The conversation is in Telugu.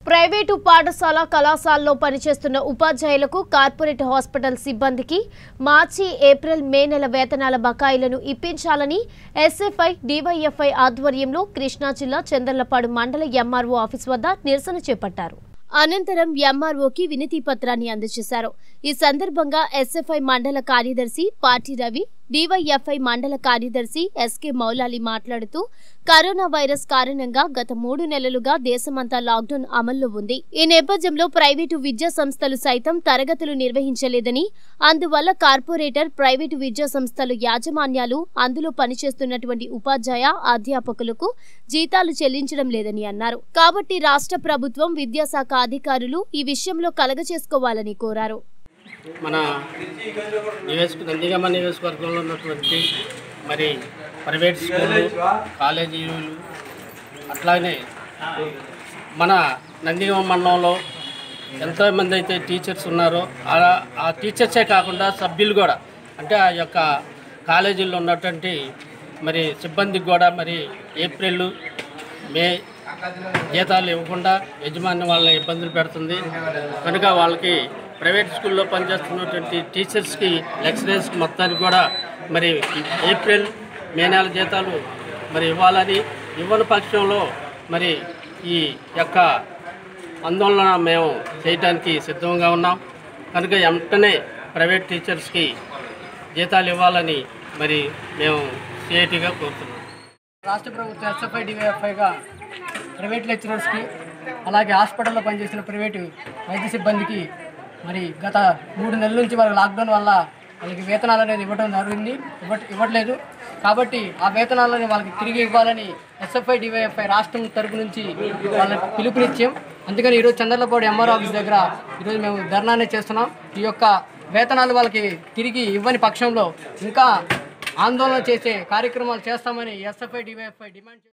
ప్రైవేటు పాఠశాల కళాశాలలో పనిచేస్తున్న ఉపాధ్యాయులకు కార్పొరేట్ హాస్పిటల్ సిబ్బందికి మార్చి ఏప్రిల్ మే నెల వేతనాల బకాయిలను ఇప్పించాలని ఎస్ఎఫ్ఐ డివైఎఫ్ఐ ఆధ్వర్యంలో కృష్ణా జిల్లా చందర్లపాడు మండల ఎంఆర్ఓ ఆఫీస్ వద్ద నిరసన చేపట్టారు అనంతరం ఎంఆర్ఓకి వినతి పత్రాన్ని అందజేశారు ఈ సందర్భంగా ఎస్ఎఫ్ఐ మండల కార్యదర్శి పార్టీ రవి డివైఎఫ్ఐ మండల కార్యదర్శి ఎస్కే మౌలాలి మాట్లాడుతూ కరోనా వైరస్ కారణంగా గత మూడు నెలలుగా దేశమంతా లాక్డౌన్ అమల్లో ఉంది ఈ నేపథ్యంలో ప్రైవేటు విద్యా సంస్థలు సైతం తరగతులు నిర్వహించలేదని అందువల్ల కార్పొరేటర్ ప్రైవేటు విద్యా సంస్థలు యాజమాన్యాలు అందులో పనిచేస్తున్నటువంటి ఉపాధ్యాయ అధ్యాపకులకు జీతాలు చెల్లించడం లేదని అన్నారు కాబట్టి రాష్ట్ర ప్రభుత్వం విద్యాశాఖ అధికారులు ఈ విషయంలో కలగచేసుకోవాలని కోరారు మన నియోజక నందిగమ్మ నియోజకవర్గంలో ఉన్నటువంటి మరి ప్రైవేట్ స్కూళ్ళు కాలేజీలు అట్లానే మన నందిగమ్మ మండలంలో ఎంతోమంది అయితే టీచర్స్ ఉన్నారో ఆ- ఆ టీచర్సే కాకుండా సభ్యులు కూడా అంటే ఆ యొక్క కాలేజీల్లో ఉన్నటువంటి మరి సిబ్బందికి కూడా మరి ఏప్రిల్ మే జీతాలు ఇవ్వకుండా యజమాని వాళ్ళని ఇబ్బందులు పెడుతుంది కనుక వాళ్ళకి ప్రైవేట్ స్కూల్లో పనిచేస్తున్నటువంటి టీచర్స్కి లెక్చరర్స్కి మొత్తానికి కూడా మరి ఏప్రిల్ మే నెల జీతాలు మరి ఇవ్వాలని ఇవ్వని పక్షంలో మరి ఈ యొక్క ఆందోళన మేము చేయడానికి సిద్ధంగా ఉన్నాం కనుక వెంటనే ప్రైవేట్ టీచర్స్కి జీతాలు ఇవ్వాలని మరి మేము సిఐటిగా కోరుతున్నాం రాష్ట్ర ప్రభుత్వం ఎస్ఎఫ్ఐ డివైఎఫ్ఐగా ప్రైవేట్ లెక్చరర్స్కి అలాగే హాస్పిటల్లో పనిచేసిన ప్రైవేటు వైద్య సిబ్బందికి మరి గత మూడు నెలల నుంచి వాళ్ళకి లాక్డౌన్ వల్ల వాళ్ళకి వేతనాలు అనేది ఇవ్వడం జరిగింది ఇవ్వట ఇవ్వట్లేదు కాబట్టి ఆ వేతనాలని వాళ్ళకి తిరిగి ఇవ్వాలని ఎస్ఎఫ్ఐ డివైఎఫ్ఐ రాష్ట్రం తరపు నుంచి వాళ్ళకి పిలుపునిచ్చాం అందుకని ఈరోజు చంద్రలపాడు ఎంఆర్ ఆఫీస్ దగ్గర ఈరోజు మేము ధర్నానే చేస్తున్నాం ఈ యొక్క వేతనాలు వాళ్ళకి తిరిగి ఇవ్వని పక్షంలో ఇంకా ఆందోళన చేసే కార్యక్రమాలు చేస్తామని ఎస్ఎఫ్ఐ డివైఎఫ్ఐ డిమాండ్ చేస్తున్నాం